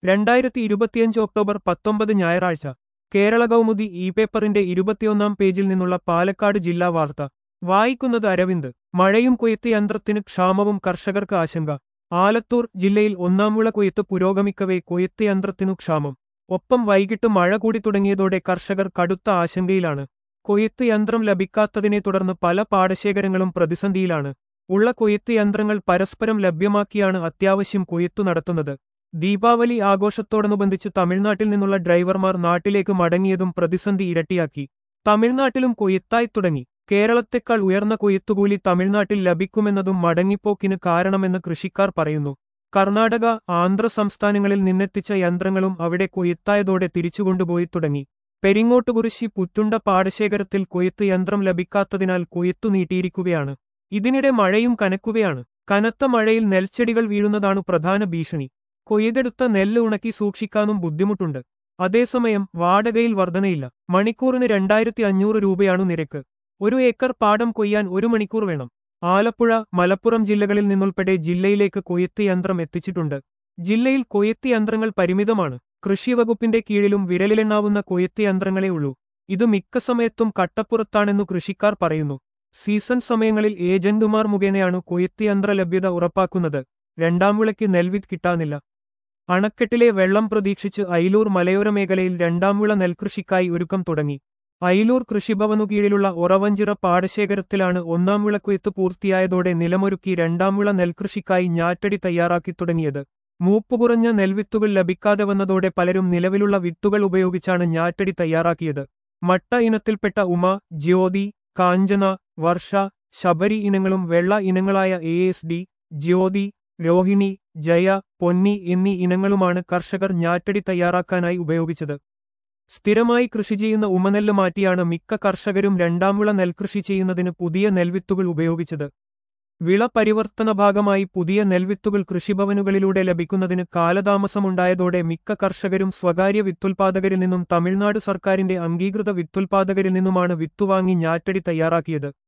രണ്ടായിരത്തി ഇരുപത്തിയഞ്ച് ഒക്ടോബർ പത്തൊമ്പത് ഞായറാഴ്ച കേരള കൗമുദി ഇ പേപ്പറിന്റെ ഇരുപത്തിയൊന്നാം പേജിൽ നിന്നുള്ള പാലക്കാട് ജില്ലാ വാർത്ത വായിക്കുന്നത് അരവിന്ദ് മഴയും കൊയ്ത്ത് യന്ത്രത്തിന് ക്ഷാമവും കർഷകർക്ക് ആശങ്ക ആലത്തൂർ ജില്ലയിൽ ഒന്നാം വിള കൊയ്ത്ത് പുരോഗമിക്കവേ കൊയ്ത്ത് യന്ത്രത്തിനു ക്ഷാമം ഒപ്പം വൈകിട്ട് മഴ കൂടി തുടങ്ങിയതോടെ കർഷകർ കടുത്ത ആശങ്കയിലാണ് കൊയ്ത്ത് യന്ത്രം ലഭിക്കാത്തതിനെ തുടർന്ന് പല പാടശേഖരങ്ങളും പ്രതിസന്ധിയിലാണ് ഉള്ള കൊയ്ത്ത് യന്ത്രങ്ങൾ പരസ്പരം ലഭ്യമാക്കിയാണ് അത്യാവശ്യം കൊയ്ത്തു നടത്തുന്നത് ദീപാവലി ആഘോഷത്തോടനുബന്ധിച്ച് തമിഴ്നാട്ടിൽ നിന്നുള്ള ഡ്രൈവർമാർ നാട്ടിലേക്ക് മടങ്ങിയതും പ്രതിസന്ധി ഇരട്ടിയാക്കി തമിഴ്നാട്ടിലും കൊയ്ത്തായി തുടങ്ങി കേരളത്തെക്കാൾ ഉയർന്ന കൊയ്ത്തുകൂലി തമിഴ്നാട്ടിൽ ലഭിക്കുമെന്നതും മടങ്ങിപ്പോക്കിന് കാരണമെന്ന് കൃഷിക്കാർ പറയുന്നു കർണാടക ആന്ധ്ര സംസ്ഥാനങ്ങളിൽ നിന്നെത്തിച്ച യന്ത്രങ്ങളും അവിടെ കൊയ്ത്തായതോടെ തിരിച്ചുകൊണ്ടുപോയി തുടങ്ങി പെരിങ്ങോട്ടുകുരിശി പുറ്റുണ്ട പാടശേഖരത്തിൽ കൊയ്ത്ത് യന്ത്രം ലഭിക്കാത്തതിനാൽ കൊയ്ത്തു നീട്ടിയിരിക്കുകയാണ് ഇതിനിടെ മഴയും കനക്കുകയാണ് കനത്ത മഴയിൽ നെൽച്ചെടികൾ വീഴുന്നതാണ് പ്രധാന ഭീഷണി കൊയ്തെടുത്ത നെല്ല് ഉണക്കി സൂക്ഷിക്കാനും ബുദ്ധിമുട്ടുണ്ട് അതേസമയം വാടകയിൽ വർധനയില്ല മണിക്കൂറിന് രണ്ടായിരത്തി അഞ്ഞൂറ് രൂപയാണു നിരക്ക് ഒരു ഏക്കർ പാടം കൊയ്യാൻ ഒരു മണിക്കൂർ വേണം ആലപ്പുഴ മലപ്പുറം ജില്ലകളിൽ നിന്നുൾപ്പെടെ ജില്ലയിലേക്ക് കൊയ്ത്ത് യന്ത്രം എത്തിച്ചിട്ടുണ്ട് ജില്ലയിൽ കൊയ്ത്ത് യന്ത്രങ്ങൾ പരിമിതമാണ് കൃഷിവകുപ്പിന്റെ കീഴിലും വിരലിലെണ്ണാവുന്ന കൊയ്ത്ത് യന്ത്രങ്ങളേ ഉള്ളൂ ഇത് മിക്ക സമയത്തും കട്ടപ്പുറത്താണെന്നു കൃഷിക്കാർ പറയുന്നു സീസൺ സമയങ്ങളിൽ ഏജന്റുമാർ മുഖേനയാണ് കൊയ്ത്ത് യന്ത്ര ലഭ്യത ഉറപ്പാക്കുന്നത് രണ്ടാം വിളയ്ക്ക് നെൽവിത്ത് കിട്ടാനില്ല അണക്കെട്ടിലെ വെള്ളം പ്രതീക്ഷിച്ച് അയിലൂർ മലയോര മേഖലയിൽ രണ്ടാം വിള നെൽകൃഷിക്കായി ഒരുക്കം തുടങ്ങി അയിലൂർ കൃഷിഭവനു കീഴിലുള്ള ഒറവഞ്ചിറ പാടശേഖരത്തിലാണ് ഒന്നാം വിളക്കൊയ്ത്ത് പൂർത്തിയായതോടെ നിലമൊരുക്കി രണ്ടാം വിള നെൽകൃഷിക്കായി ഞാറ്റടി തയ്യാറാക്കി തുടങ്ങിയത് മൂപ്പുകുറഞ്ഞ നെൽവിത്തുകൾ ലഭിക്കാതെ വന്നതോടെ പലരും നിലവിലുള്ള വിത്തുകൾ ഉപയോഗിച്ചാണ് ഞാറ്റടി തയ്യാറാക്കിയത് മട്ട ഇനത്തിൽപ്പെട്ട ഉമ ജ്യോതി കാഞ്ചന വർഷ ശബരി ഇനങ്ങളും വെള്ള ഇനങ്ങളായ A S D Jyothi Rohini Jaya Ponni എന്നീ ഇനങ്ങളുമാണ് കർഷകർ ഞാറ്റടി തയ്യാറാക്കാനായി ഉപയോഗിച്ചത് സ്ഥിരമായി കൃഷി ചെയ്യുന്ന ഉമനെല്ല് മാറ്റിയാണ് മിക്ക കർഷകരും രണ്ടാം വിള നെൽകൃഷി ചെയ്യുന്നതിന് പുതിയ നെൽവിത്തുകൾ ഉപയോഗിച്ചത് വിള പരിവർത്തന ഭാഗമായി പുതിയ നെൽവിത്തുകൾ കൃഷിഭവനുകളിലൂടെ ലഭിക്കുന്നതിന് കാലതാമസമുണ്ടായതോടെ മിക്ക കർഷകരും സ്വകാര്യ വിത്തുൽപാദകരിൽ നിന്നും തമിഴ്നാട് സർക്കാരിന്റെ അംഗീകൃത വിത്തുൽപാദകരിൽ നിന്നുമാണ് വിത്തുവാങ്ങി ഞാറ്റടി തയ്യാറാക്കിയത്